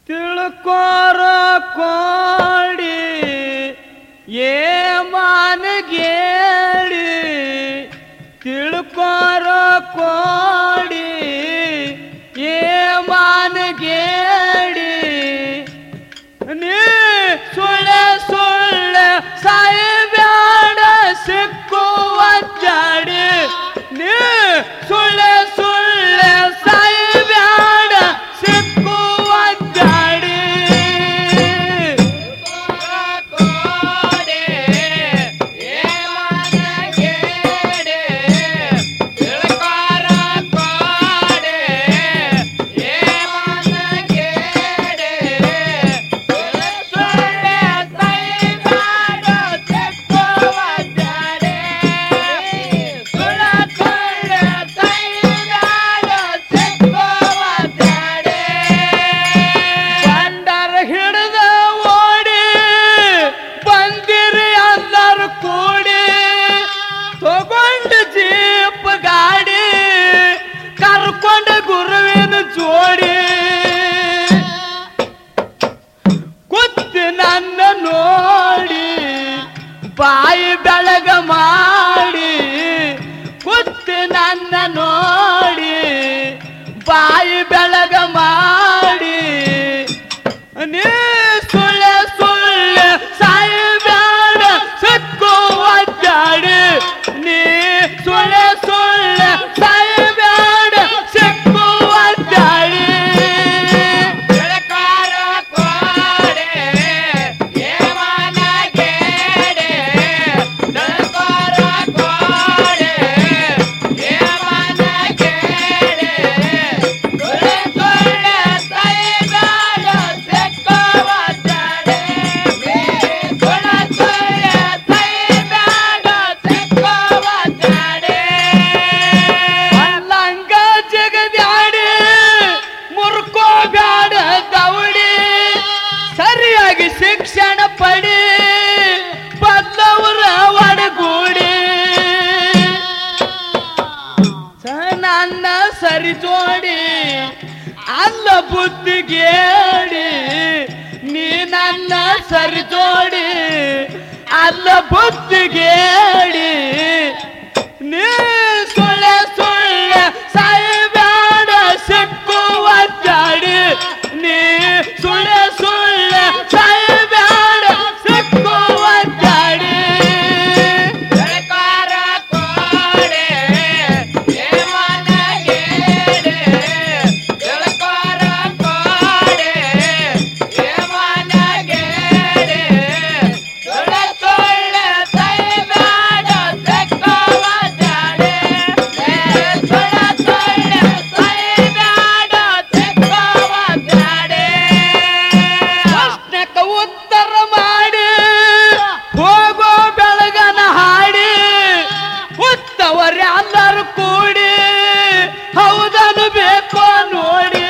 ತಿಳ್ಕೋರ ಕೋಡಿ ಏ ಮಾನಗೇಡಿ ತಿಳ್ಕೋರ ಕೋಡಿ ಏ ಮಾನಗೇಡಿ ನೀ ಸುಳ್ಳೆ ಸುಳ್ಳೆ ಸಾಯಬ್ಯಾಡ ಸಿಕ್ಕುವ ಜಾಡಿ ನೀ ಸುಳ್ಳೆ ಸುಳ್ಳೆ ಸಾಯಬ್ಯಾಡ ಸಿಕ್ಕುವ ಜಾಡಿ ಬಂಡರ ಹಿಡಿದ ಓಡಿ ಬಂದಿರಿ ಎಲ್ಲರೂ ಕೂಡಿ ತಗೊಂಡು ಜೀಪ್ ಗಾಡಿ ಕರ್ಕೊಂಡು ಗುರುವಿನ ಜೋಡಿ ಕುತ್ತಿ ನನ್ನ ನೋಡಿ ಬಾಯಿ ಬೆಳಗ ಮಾಡಿ ಕುತ್ತಿ ನನ್ನ ನೋಡಿ ಬಾಯಿ ಬೆಳಗ ಮಾಡಿ ನೀ ಸುಳ್ಳೆ ಸುಳ್ಳೆ ಸಾಯಿ ಬೇಡ ಸಿಕ್ಕುವ ಜಾಡಿ ನೀ ಸುಳ್ಳೆ ಸುಳ್ಳೆ ಸಾಯಿ ಬೇಡ ಸಿಕ್ಕುವ ಜಾಡಿ ಅಲ್ಲಂಗ ಜಗದ್ಯಾಡಿ ಮುರ್ಕೋ ಬ್ಯಾಡ ದೌಡಿ ಸರಿಯಾಗಿ ಶಿಕ್ಷಣ ಪಡಿ ಬದಲವರ ಒಡಗೂಡಿ ಸ- ನನ್ನ ಸರಿ ಜೋಡಿ ಅಲ್ಲ ಬುದ್ಧಿಗೇಡಿ ನೀ ನನ್ನ ಸರಿ ಜೋಡಿ ಅಲ್ಲ ಬುದ್ಧಿಗೇಡಿ ನೀ ಸುಳ್ಳೆ ಸುಳ್ಳೆ ಸಾಯಬೇಡ ಸಿಕ್ಕುವ ಜಾಡಿ ನೀ ಸುಳ್ಳೆ ಸುಳ್ಳೆ ಸಾಯಬೇಡ ಸಿಕ್ಕುವ ಜಾಡಿ ಪ್ರಶ್ನೆಕ ಉತ್ತರ ಮಾಡಿ ಹೋಗೋ ಬೆಳಗನ ಹಾಡಿ ಉತ್ತವರೆಲ್ಲರೂ ಕೂಡಿ ಹೌದನು ಬೇಕೋ ನೋಡಿ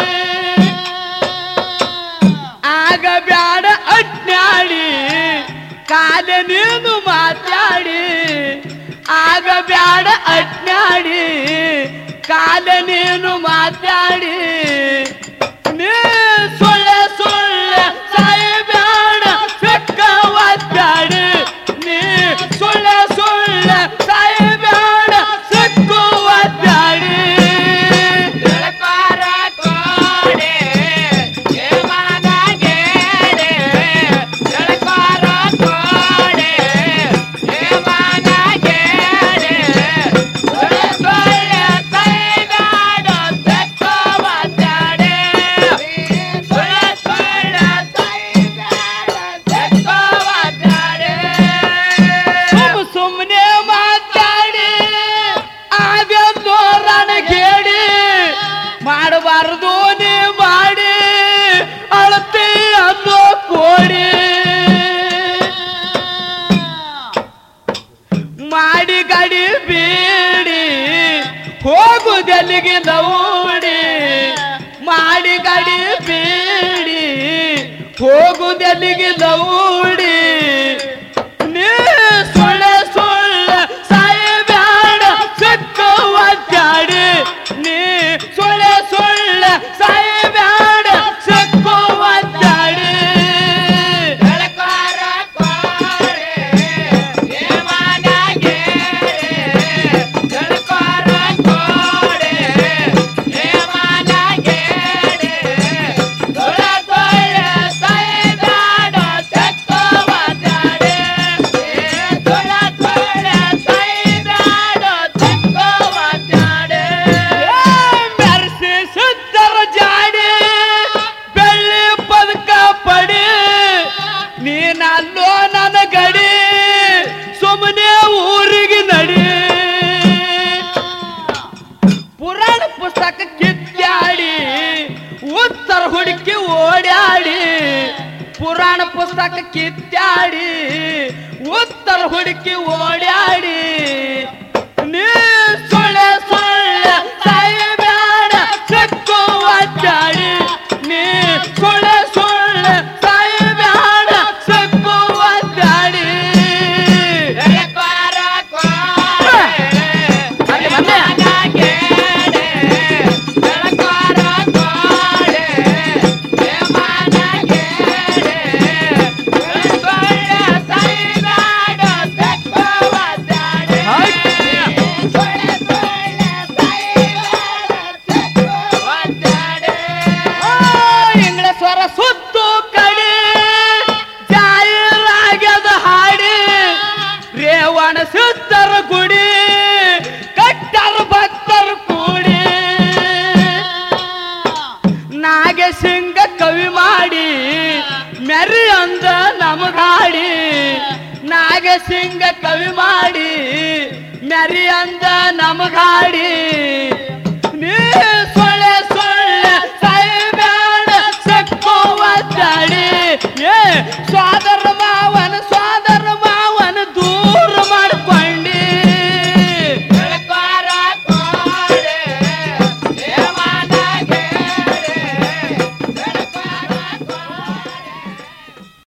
ಆಗ ಬ್ಯಾಡ ಅಜ್ಞಾಡಿ ಕಾಲ ನೀನು ಮಾತಾಡಿ ಆಗ ಬ್ಯಾಡ ಅಜ್ಞಾಡಿ ಕಾಲ ನೀನು ಮಾತಾಡಿ ನೀ ಸುಳ್ಳೆ ಸುಳ್ಳೆ ಸಾಯಬೇಡ ಸಿಕ್ಕ ಒದ್ದಾಡಿ ನೀ ಸುಳ್ಳೆ ಸುಳ್ಳೆ ಸಾಯಬೇಡ ಸಿಕ್ಕು ಒದ್ದಾಡಿ ಸುಮ್ ಸುಮ್ನೆ ಮಾತಾಡಿ ಆಗಂದು ರಣಗೇಡಿ ಮಾಡಬಾರದು ನೀ ಮಾಡಿ ಅಳತಿ ಅನ್ನೋ ಕೋಡಿ ಮಾಡಿ ಗಡಿ ಬೀಡಿ ಹೋಗುದಲ್ಲಿಗೆ ದೌಡಿ ಮಾಡಿ ಗಡಿ ಬೀಡಿ ಹೋಗುದಲ್ಲಿಗೆ ದೌಡಿ ನೀ ಸುಳ್ಳೆ ಸುಳ್ಳೆ ಸಾಯಬೇಡ ಸಿಕ್ಕ ಒದ್ದಾಡಿ ನೀ ಸುಳ್ಳೆ ಸುಳ್ಳೆ ಸಾಯಬೇಡ ಸಿಕ್ಕ ಹುಡುಕಿ ಓಡ್ಯಾಡಿ ಪುರಾಣ ಪುಸ್ತಕ ಕಿತ್ತಾಡಿ ಉತ್ತರ ಹುಡುಕಿ ಓಡ್ಯಾಡಿ ನೀ ಸುಳ್ಳೆ ಸುಳ್ಳೆ ಸಾಯಬೇಡ ಸಿಕ್ಕು ಒದ್ದಾಡಿ ನೀ ಸುಳ್ಳೆ ಸುಳ್ಳೆ ಸಾಯಬೇಡ ಸಿಕ್ಕು ಒದ್ದಾಡಿ ಅಲ್ಲಿ ಬಂದೆ. ಆ, ಇಂಗ್ಲೇಶ್ವರ ಸುತ್ತು ಕಡಿ ಜಾಯಿರಾಗ್ಯದ ಹಾಡಿ ರೇವಣ ಸಿದ್ಧರ ಗುಡಿ ಕಟ್ಟರ ಭಕ್ತರ ಕೂಡಿ ನಾಗಸಿಂಗ ಕವಿ ಮಾಡಿ ಮೆರಿ ಅಂದ ನಮಗಾಡಿ ನಾಗಸಿಂಗ ಕವಿ ಮಾಡಿ ಮೆರಿ ಅಂದ ನಮಗಾಡಿ